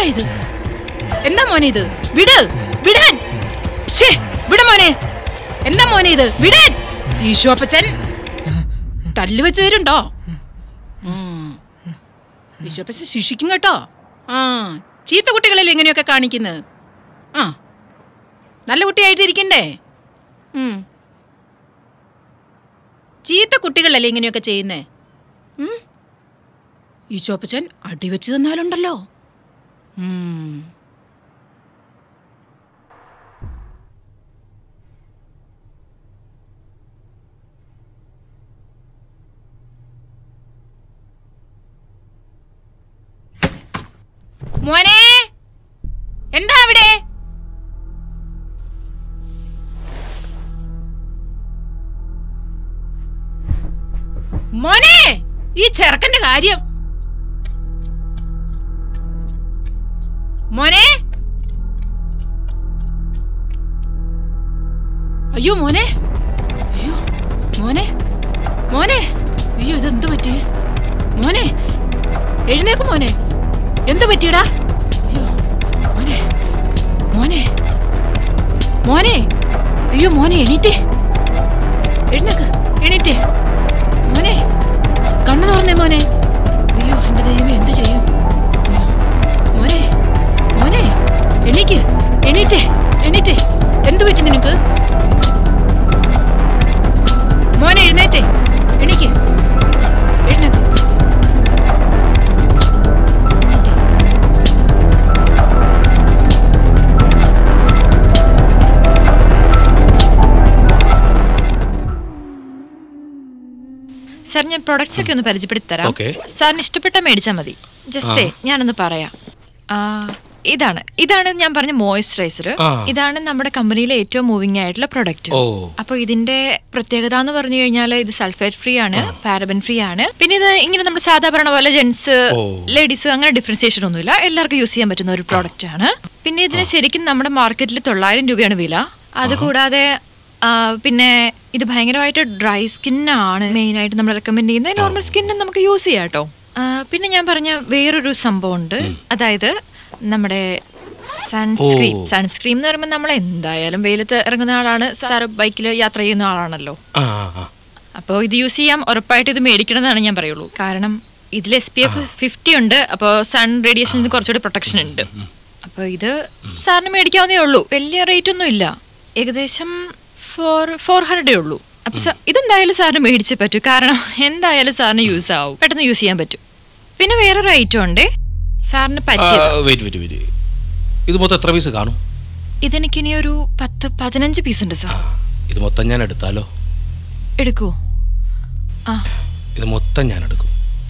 എന്താ ഇത് എന്താ മോനെ ഇത് വിട് വിടാൻ ഷേ വിട മോനെ എന്താ മോനെ ഇത് വിടാൻ ഈശോപ്പച്ചൻ തല്ലു വെച്ച് തരുണ്ടോ ഈശോപ്പച്ചൻ ശിക്ഷിക്കും കേട്ടോ ആ ചീത്ത കുട്ടികളല്ലേ ഇങ്ങനെയൊക്കെ കാണിക്കുന്നത് ആ നല്ല കുട്ടിയായിട്ട് ഇരിക്കണ്ടേ ഉം. ചീത്ത കുട്ടികളല്ലേ ഇങ്ങനെയൊക്കെ ചെയ്യുന്നേ ഉം? ഈശോപ്പച്ചൻ അടിവെച്ച് തന്നാലുണ്ടല്ലോ ഉം. മോനെ എന്താ അവിടെ മോനെ ഈ ചെറുക്കന്റെ കാര്യം മോനെ അയ്യോ മോനെ അയ്യോ മോനെ മോനെ അയ്യോ ഇതെന്ത് പറ്റി മോനെ എഴുന്നേക്ക് മോനെ എന്ത് പറ്റിയടാ അയ്യോ മോനെ മോനെ മോനെ അയ്യോ മോനെ എണീറ്റേ എഴുന്നേക്ക് എണീറ്റേ മോനെ കണ്ണു തുറന്നേ മോനെ അയ്യോ എന്റെ ദൈവമേ എന്ത് ചെയ്യും അയ്യോ. മോനെ മോനെ എണീക്ക് എണീറ്റേ എണീറ്റേ എന്തു പറ്റി നിനക്ക് മോനെ എഴുന്നേറ്റേ എണീക്ക് എഴുന്നേക്ക് എണീറ്റേ. സാർ ഞാൻ പ്രൊഡക്ട്സ് ഒക്കെ ഒന്ന് പരിചയപ്പെടുത്തി തരാം Okay. സാറിന് ഇഷ്ടപ്പെട്ട മേടിച്ചാൽ മതി ജസ്റ്റേ ഞാനൊന്ന് പറയാം ആ, ഇതാണ് ഇതാണ് ഞാൻ പറഞ്ഞ മോയ്സ്ചറൈസർ ആ. ഇതാണ് നമ്മുടെ കമ്പനിയിലെ ഏറ്റവും മൂവിങ് ആയിട്ടുള്ള പ്രൊഡക്റ്റ് ഓ അപ്പൊ ഇതിന്റെ പ്രത്യേകത എന്ന് പറഞ്ഞു കഴിഞ്ഞാൽ ഇത് സൾഫേറ്റ് ഫ്രീ ആണ് പാരബൻ ഫ്രീ ആണ് പിന്നെ ഇത് ഇങ്ങനെ നമ്മൾ സാധാ പറഞ്ഞ പോലെ ജെന്റ്സ് ഓ. ലേഡീസ് അങ്ങനെ ഡിഫറൻസിയേഷൻ ഒന്നുമില്ല എല്ലാവർക്കും യൂസ് ചെയ്യാൻ പറ്റുന്ന ഒരു പ്രോഡക്റ്റ് ആണ് പിന്നെ ഇതിന് ശരിക്കും നമ്മുടെ മാർക്കറ്റിൽ തൊള്ളായിരം രൂപയാണ് വില അതുകൂടാതെ ആ, പിന്നെ ഇത് ഭയങ്കരമായിട്ട് ഡ്രൈ സ്കിന്നാണ് മെയിൻ ആയിട്ട് നമ്മൾ റെക്കമെൻഡ് ചെയ്യുന്നത് നോർമൽ സ്കിന്നും നമുക്ക് യൂസ് ചെയ്യാം കേട്ടോ ആ, പിന്നെ ഞാൻ പറഞ്ഞ വേറൊരു സംഭവം ഉണ്ട് അതായത് നമ്മുടെ സൺസ്ക്രീൻ ഓ. സൺസ്ക്രീൻ എന്ന് പറയുമ്പോൾ നമ്മൾ എന്തായാലും വെയിലത്ത് ഇറങ്ങുന്ന ആളാണ് സാറ് ബൈക്കിൽ യാത്ര ചെയ്യുന്ന ആളാണല്ലോ ആ ആ അപ്പോൾ ഇത് യൂസ് ചെയ്യാം ഉറപ്പായിട്ട് ഇത് മേടിക്കണം എന്നാണ് ഞാൻ പറയുള്ളൂ കാരണം ഇതിൽ എസ് പി എഫ് ഫിഫ്റ്റി ഉണ്ട് അപ്പോൾ സൺ റേഡിയേഷന് കുറച്ചുകൂടി പ്രൊട്ടക്ഷൻ ഉണ്ട് അപ്പോൾ ഇത് സാറിന് മേടിക്കാവുന്നേ ഉള്ളൂ വലിയ റേറ്റ് ഒന്നും ഇല്ല ഏകദേശം ഫോർ ഫോർ ഹൺഡ്രഡേ ഉള്ളൂ അപ്പൊ സ- ഇതെന്തായാലും സാറിന് മേടിച്ചേ പറ്റൂ കാരണം എന്തായാലും സാറിന് യൂസ് ആവും പെട്ടെന്ന് യൂസ് ചെയ്യാൻ പറ്റും പിന്നെ വേറൊരു ഐറ്റം ഉണ്ട് സാറിന് പറ്റിയത് വെയിറ്റ് വെയിറ്റ് വെയിറ്റ് ഇത് മൊത്തം എത്ര പീസ് കാണും ഇതെനിക്കിനി ഒരു പത്ത് പതിനഞ്ച് പീസ് ഉണ്ട് സാർ ആ, ഇത് മൊത്തം ഞാൻ എടുത്താലോ എടുക്കുവോ ആ ഇത് മൊത്തം ഞാൻ എടുക്കും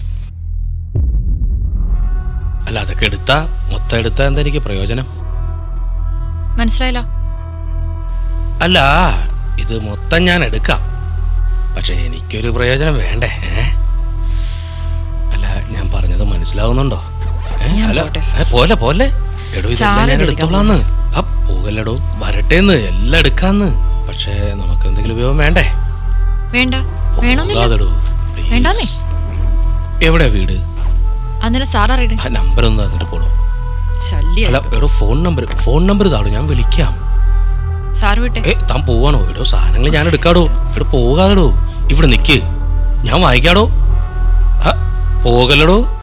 അല്ല അതൊക്കെ എടുത്താ മൊത്തം എടുത്താ എന്താ എനിക്ക് പ്രയോജനം മനസ്സിലായല്ലോ അല്ല ഇത് മൊത്തം ഞാൻ എടുക്കാം പക്ഷെ എനിക്കൊരു പ്രയോജനം വേണ്ടേ ഏ? അല്ല ഞാൻ പറഞ്ഞത് മനസ്സിലാവുന്നുണ്ടോ ഏ? ഞാൻ അല്ല പോട്ടെ, ഏ, പോലെ പോലെ എടോ ഇതെല്ലാം സാറ് ഞാൻ ഇത് എടുത്തോളാന്ന് ആ പോകല്ലടോ വരട്ടേന്ന് എല്ലാം എടുക്കാന്ന് പക്ഷേ നമുക്ക് എന്തെങ്കിലും ഉപയോഗം വേണ്ടേ വേണ്ട വേണമെന്നില്ല പോകാതെടോ, please. വേണ്ടാന്നേ. എവിടെയാ വീട് അന്നേരം സാർ അറിയണേ ആ നമ്പർ ഒന്ന് തന്നിട്ട് പോളോ ശല്യം അല്ല എടോ ഫോൺ നമ്പർ ഫോൺ നമ്പർ താടോ ഞാൻ വിളിക്കാം സാർ വിട്ടെ ഏ താൻ പോവാണോ എടോ സാധനങ്ങൾ ഞാൻ എടുക്കാടോ എടോ പോകാതെടോ ഇവിടെ നിക്ക് ഞാൻ വായിക്കാടോ ആ, പോകലടോ